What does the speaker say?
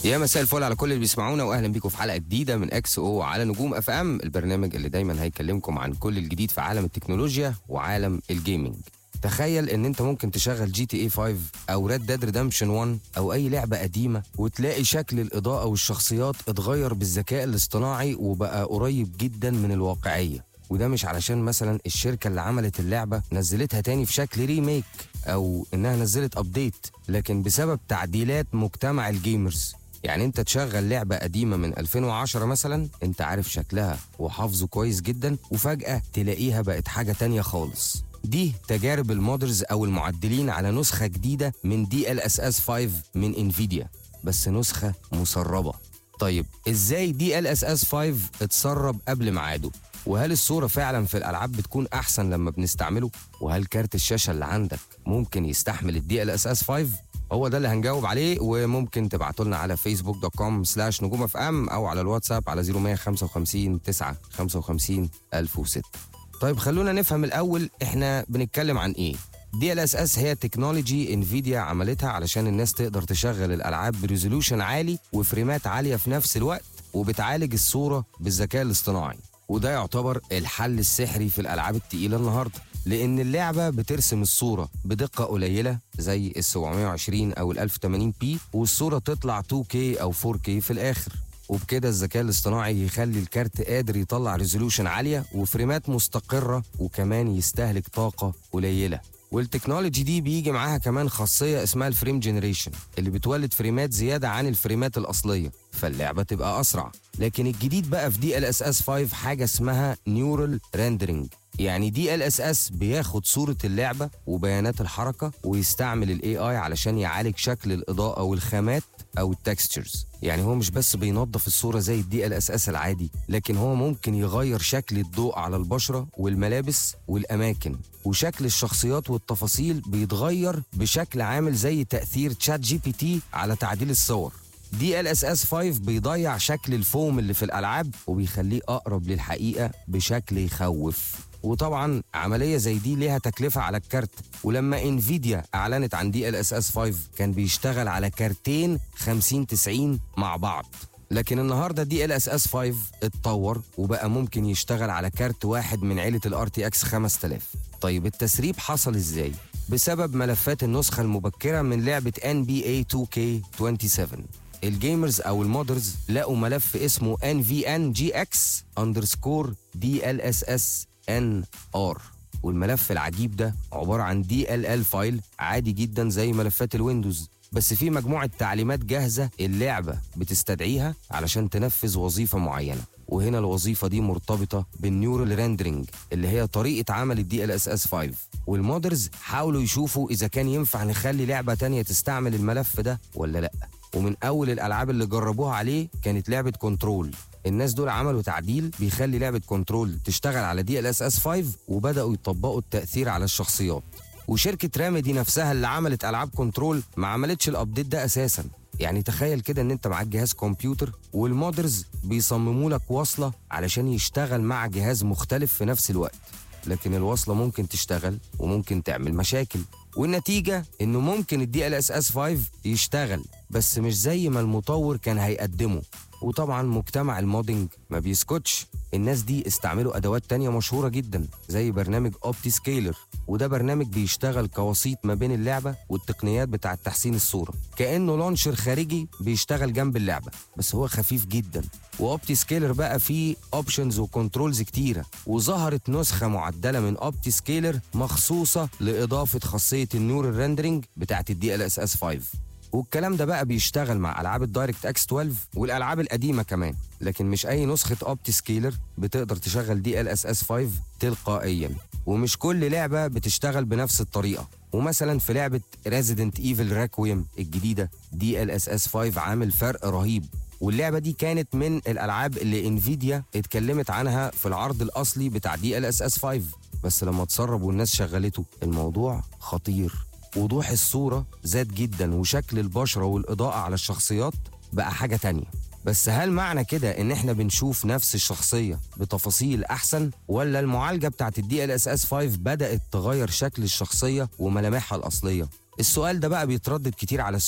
يا مساء الفل على كل اللي بيسمعونا واهلا بيكم في حلقه جديده من اكس او على نجوم اف ام البرنامج اللي دايما هيكلمكم عن كل الجديد في عالم التكنولوجيا وعالم الجيمنج تخيل ان انت ممكن تشغل جي تي اي 5 او ريد ديد ريدمشن 1 او اي لعبه قديمه وتلاقي شكل الاضاءه والشخصيات اتغير بالذكاء الاصطناعي وبقى قريب جدا من الواقعيه وده مش علشان مثلا الشركه اللي عملت اللعبه نزلتها تاني في شكل ريميك او انها نزلت ابديت لكن بسبب تعديلات مجتمع الجيمرز يعني انت تشغل لعبة قديمة من 2010 مثلا انت عارف شكلها وحافظه كويس جدا وفجأة تلاقيها بقت حاجة تانية خالص دي تجارب المودرز او المعدلين على نسخة جديدة من دي ال اس اس 5 من انفيديا بس نسخة مسربة طيب ازاي دي ال اس اس 5 اتسرب قبل ميعاده وهل الصورة فعلا في الألعاب بتكون أحسن لما بنستعمله؟ وهل كارت الشاشة اللي عندك ممكن يستحمل الدي ال اس اس 5؟ هو ده اللي هنجاوب عليه وممكن تبعتوا لنا على فيسبوك دوت كوم سلاش نجوم اف ام او على الواتساب على 0155 9 55 1006 طيب خلونا نفهم الاول احنا بنتكلم عن ايه دي ال اس اس هي تكنولوجي انفيديا عملتها علشان الناس تقدر تشغل الالعاب بريزولوشن عالي وفريمات عاليه في نفس الوقت وبتعالج الصوره بالذكاء الاصطناعي وده يعتبر الحل السحري في الالعاب التقيله النهارده لان اللعبه بترسم الصوره بدقه قليله زي ال 720 او ال 1080 بي والصوره تطلع 2K او 4K في الاخر وبكده الذكاء الاصطناعي يخلي الكارت قادر يطلع ريزولوشن عاليه وفريمات مستقره وكمان يستهلك طاقه قليله والتكنولوجي دي بيجي معاها كمان خاصيه اسمها الفريم جنريشن اللي بتولد فريمات زياده عن الفريمات الاصليه فاللعبه تبقى اسرع لكن الجديد بقى في دي ال اس اس 5 حاجه اسمها نيورال ريندرنج يعني دي ال اس اس بياخد صوره اللعبه وبيانات الحركه ويستعمل الاي اي علشان يعالج شكل الاضاءه والخامات او التكستشرز يعني هو مش بس بينظف الصوره زي الدي ال اس اس العادي لكن هو ممكن يغير شكل الضوء على البشره والملابس والاماكن وشكل الشخصيات والتفاصيل بيتغير بشكل عامل زي تاثير تشات جي بي تي على تعديل الصور دي ال اس اس 5 بيضيع شكل الفوم اللي في الالعاب وبيخليه اقرب للحقيقه بشكل يخوف وطبعا عمليه زي دي ليها تكلفه على الكارت ولما انفيديا اعلنت عن دي ال اس اس 5 كان بيشتغل على كارتين 50 90 مع بعض لكن النهارده دي ال اس اس 5 اتطور وبقى ممكن يشتغل على كارت واحد من عيله الار تي اكس 5000 طيب التسريب حصل ازاي بسبب ملفات النسخه المبكره من لعبه ان بي اي 2 كي 27 الجيمرز او المودرز لقوا ملف اسمه nvngx underscore dlss nr والملف العجيب ده عبارة عن DLL فايل عادي جدا زي ملفات الويندوز بس في مجموعة تعليمات جاهزة اللعبة بتستدعيها علشان تنفذ وظيفة معينة وهنا الوظيفة دي مرتبطة بالنيورال ريندرينج اللي هي طريقة عمل الدي ال اس اس 5 والمودرز حاولوا يشوفوا إذا كان ينفع نخلي لعبة تانية تستعمل الملف ده ولا لأ ومن اول الالعاب اللي جربوها عليه كانت لعبه كنترول الناس دول عملوا تعديل بيخلي لعبه كنترول تشتغل على دي ال اس اس 5 وبداوا يطبقوا التاثير على الشخصيات وشركه رامدي نفسها اللي عملت العاب كنترول ما عملتش الابديت ده اساسا يعني تخيل كده ان انت معاك جهاز كمبيوتر والمودرز بيصمموا لك وصله علشان يشتغل مع جهاز مختلف في نفس الوقت لكن الوصله ممكن تشتغل وممكن تعمل مشاكل والنتيجه انه ممكن الدي ال اس اس 5 يشتغل بس مش زي ما المطور كان هيقدمه وطبعا مجتمع المودنج ما بيسكتش الناس دي استعملوا ادوات تانية مشهوره جدا زي برنامج اوبتي سكيلر وده برنامج بيشتغل كوسيط ما بين اللعبه والتقنيات بتاعه تحسين الصوره كانه لونشر خارجي بيشتغل جنب اللعبه بس هو خفيف جدا واوبتي سكيلر بقى فيه اوبشنز وكنترولز كتيره وظهرت نسخه معدله من اوبتي سكيلر مخصوصه لاضافه خاصيه النور ريندرنج بتاعه الدي ال اس اس 5 والكلام ده بقى بيشتغل مع العاب الدايركت اكس 12 والالعاب القديمه كمان لكن مش اي نسخه اوبتي سكيلر بتقدر تشغل دي ال اس اس 5 تلقائيا ومش كل لعبه بتشتغل بنفس الطريقه ومثلا في لعبه ريزيدنت ايفل راكويم الجديده دي ال اس اس 5 عامل فرق رهيب واللعبه دي كانت من الالعاب اللي انفيديا اتكلمت عنها في العرض الاصلي بتاع دي ال اس اس 5 بس لما اتسرب والناس شغلته الموضوع خطير وضوح الصورة زاد جدا وشكل البشرة والإضاءة على الشخصيات بقى حاجة تانية بس هل معنى كده ان احنا بنشوف نفس الشخصية بتفاصيل احسن ولا المعالجة بتاعت الدي ال اس اس 5 بدأت تغير شكل الشخصية وملامحها الاصلية السؤال ده بقى بيتردد كتير على